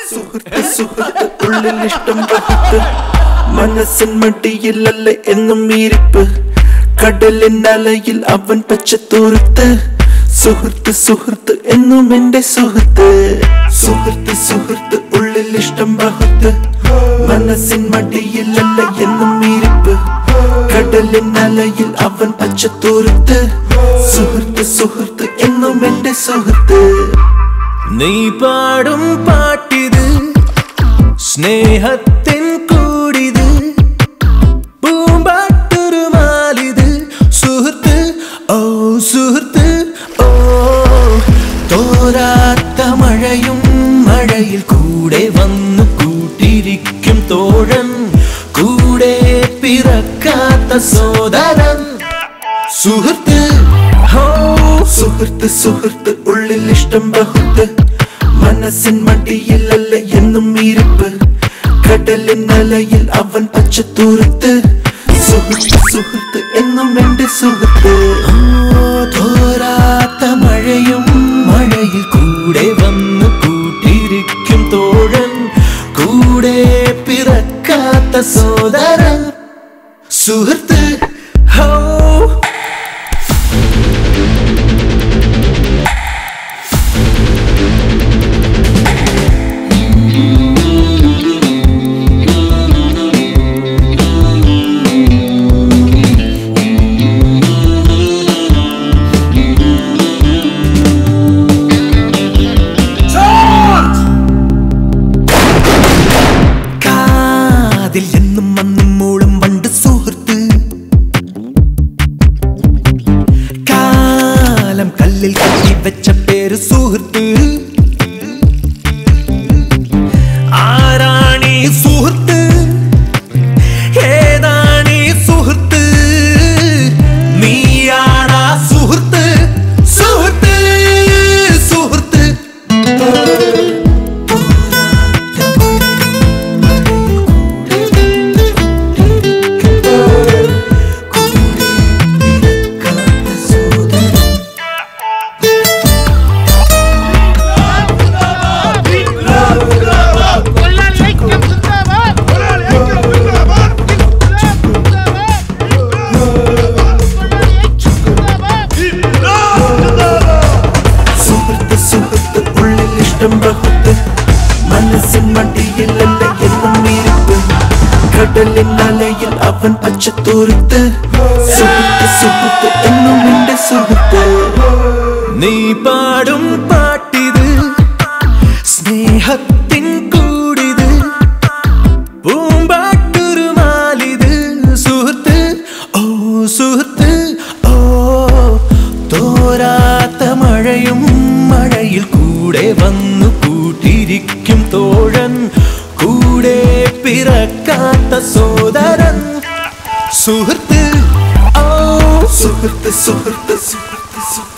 സുഹൃത്ത് സുഹൃത്ത് ഉള്ളിൽ ഇഷ്ടം ബഹുത്ത് മനസ്സിൻ മടിയിലല്ല എന്നും ഇരിപ്പ് കടലിൻ അലയിൽ അവൻ പച്ചത്തൂർത്ത് സുഹൃത്ത് സുഹൃത്ത് എന്നും എന്റെ സുഹൃത്ത് സുഹൃത്ത് സുഹൃത്ത് ഉള്ളിൽ ഇഷ്ടം ബഹുത്ത് മനസ്സിൻ മടിയിലല്ല എന്നും ഇരിപ്പ് കടലിൻ അലയിൽ അവൻ പച്ചത്തൂർത്ത് സുഹൃത്ത് സുഹൃത്ത് എന്നും എന്റെ സുഹൃത്ത് നീ പാടും പാട്ടിത് സ്നേഹത്തിൻ കൂടിത് പൂമ്പാട്ടൊരു മാലിത് സുഹൃത്ത് ഓ സുഹൃത്ത് ഓ തോരാത്ത മഴയും മഴയിൽ കൂടെ വന്നു കൂട്ടിരിക്കും തോഴൻ കൂടെ പിറക്കാത്ത സോദരൻ സുഹൃത്ത് ഹോ സുഹൃത്ത് സുഹൃത്ത് ഉള്ളിൽ ഇഷ്ടം ബഹുത്ത് മനസ്സിൻ മടിയിലല്ല എന്നും ഇരിപ്പ് കടലിൻ അലയിൽ അവൻ പച്ചത്തൂർത്ത് സുഹൃത്ത് സുഹൃത്ത് എന്നും എന്റെ സുഹൃത്ത് തോരാത്ത മഴയും മഴയിൽ കൂടെ വന്ന് കൂട്ടിരിക്കും തോഴൻ കൂടെ പിറക്കാത്ത സോദരൻ സുഹൃത്ത് ഹോ കാതിൽ എന്നും അന്നും മൂളും പണ്ട് സുഹൃത്ത് കാലം കല്ലിൽ കെട്ടി വെച്ച പേര് സുഹൃത്ത് ആരാണീ സുഹൃത്ത് ഏതാണീ സുഹൃത്ത് നീയാണാ സുഹൃത്ത് സുഹൃത്ത് സുഹൃത്ത് കൊള്ളാലേക്കും സിന്ദാബാദ് കൊള്ളാലേക്കും സിന്ദാബാദ് കൊള്ളാലേക്കും സിന്ദാബാദ് സുഹൃത്ത് സുഹൃത്ത് ഉള്ളിൽ ഇഷ്ടം ബഹുത്ത് മനസ്സിൻ മടിയിലല്ല എന്നും ഇരിപ്പ് കടലിൻ അലയിൽ അവൻ പച്ചത്തൂർത്ത് സുഹൃത്ത് സുഹൃത്ത് എന്നും എന്റെ സുഹൃത്ത് നീ പാടും പാട്ടിത് സ്നേഹത്തിൻ കൂടിത് പൂമ്പാട്ടൊരു മാലിത് സുഹൃത്ത് ഓ സുഹൃത്ത് ഓ തോരാത്ത മഴയും മഴയിൽ കൂടെ വന്നു കൂട്ടിരിക്കും തോഴൻ കൂടെ പിറക്കാത്ത സോദരൻ സുഹൃത്ത് ഓ സുഹൃത്ത് സുഹൃത്ത് സുഹൃത്ത് സുഹൃത്ത്